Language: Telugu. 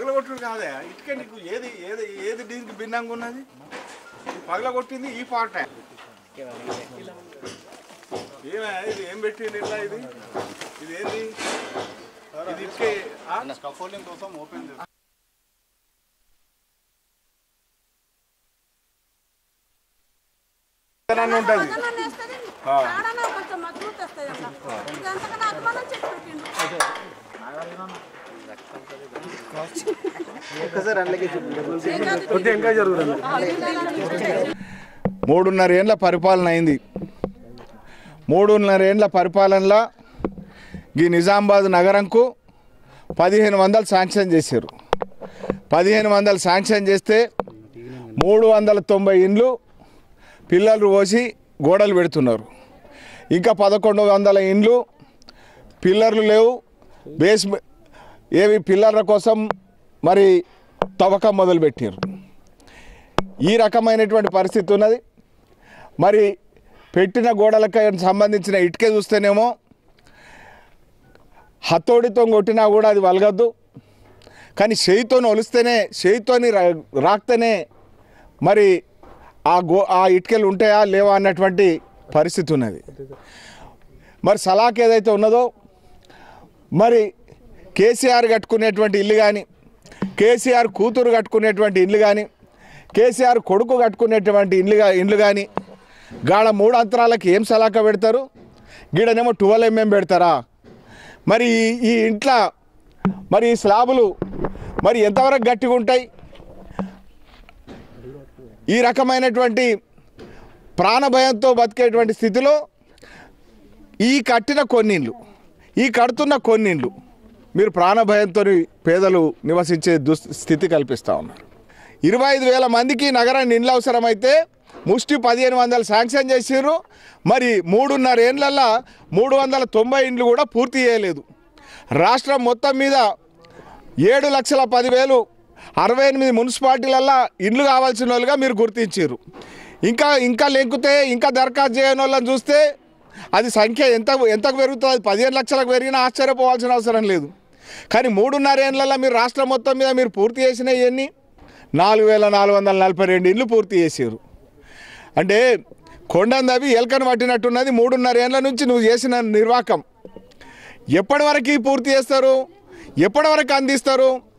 పగలగొట్టుడు కాదే ఇటుకే నీకు ఏది ఏది ఏది దీనికి భిన్నంగా ఉన్నది ఈ పగలగొట్టింది ఈ పాట ఏమే ఇది ఏం పెట్టింది ఇట్లా ఇది ఇది ఏంది ఇది ఇటుకే ఆ? స్కఫోల్డింగ్ కోసం ఓపెన్ అని ఉంటది వదనాన్ని వేస్తది, కాడన కొంచెం మజబూత్ వస్తది అట్లా. ఇది అంతకన్నా అభిమానం చేసి పెట్టిండు. మూడున్నర ఏండ్ల పరిపాలన అయింది మూడున్నర ఏండ్ల పరిపాలనలో ఈ నిజామాబాద్ నగరంకు పదిహేను వందలు శాంక్షన్ చేశారు పదిహేను వందలు శాంక్షన్ చేస్తే మూడు వందల తొంభై ఇండ్లు పిల్లలు పోసి గోడలు పెడుతున్నారు ఇంకా పదకొండు వందల ఇండ్లు పిల్లర్లు లేవు బేస్ ఏవి పిల్లర్ల కోసం మరి తవ్వకం మొదలుపెట్టారు ఈ రకమైనటువంటి పరిస్థితి ఉన్నది మరి పెట్టిన గోడలకు సంబంధించిన ఇటుకే చూస్తేనేమో హతోడితో కొట్టినా కూడా అది వలగద్దు కానీ చేయితో ఒలిస్తేనే చేయితోని రా- రాక్తేనే మరి ఆ గో ఆ ఇటుకలు ఉంటాయా లేవా అన్నటువంటి పరిస్థితి ఉన్నది మరి సలాక్ ఏదైతే ఉన్నదో మరి కేసీఆర్ కట్టుకునేటువంటి ఇల్లు కానీ కేసీఆర్ కూతురు కట్టుకునేటువంటి ఇల్లు కానీ కేసీఆర్ కొడుకు కట్టుకునేటువంటి ఇండ్లు గా- ఇండ్లు కానీ గాడ మూడు అంతరాలకి ఏం సలాక పెడతారు గీడనేమో ట్వెల్వ్ ఎంఎం పెడతారా మరి ఈ- ఈ ఇంట్లో మరి ఈ స్లాబులు మరి ఎంతవరకు గట్టిగా ఉంటాయి ఈ రకమైనటువంటి ప్రాణభయంతో బతికేటువంటి స్థితిలో ఈ కట్టిన కొన్నిళ్ళు ఈ కడుతున్న కొన్నిళ్ళు మీరు ప్రాణభయంతో పేదలు నివసించే దుస్థితి కల్పిస్తూ ఉన్నారు ఇరవై ఐదు వేల మందికి నగరాన్ని ఇండ్లు అవసరమైతే ముష్టి పదిహేను వందలు శాంక్షన్ చేసిర్రు మరి మూడున్నర ఏండ్లల్లో మూడు వందల తొంభై ఇండ్లు కూడా పూర్తి చేయలేదు రాష్ట్రం మొత్తం మీద ఏడు లక్షల పదివేలు అరవై ఎనిమిది మున్సిపాలిటీలల్లో ఇండ్లు కావాల్సిన వాళ్ళుగా మీరు గుర్తించారు ఇంకా ఇంకా లెంకుతే ఇంకా దరఖాస్తు చేయని వాళ్ళని చూస్తే అది సంఖ్య ఎంత ఎంతకు పెరుగుతుంది అది పదిహేను లక్షలకు పెరిగినా ఆశ్చర్యపోవాల్సిన అవసరం లేదు కానీ మూడున్నర ఏళ్ళల్లో మీరు రాష్ట్రం మొత్తం మీద మీరు పూర్తి చేసిన ఇవన్నీ నాలుగు వేల నాలుగు వందల నలభై రెండు ఇండ్లు పూర్తి చేసారు అంటే కొండందవి ఎలకను పట్టినట్టున్నది మూడున్నర ఏళ్ళ నుంచి నువ్వు చేసిన నిర్వాకం ఎప్పటి వరకు పూర్తి చేస్తారు ఎప్పటి వరకు అందిస్తారు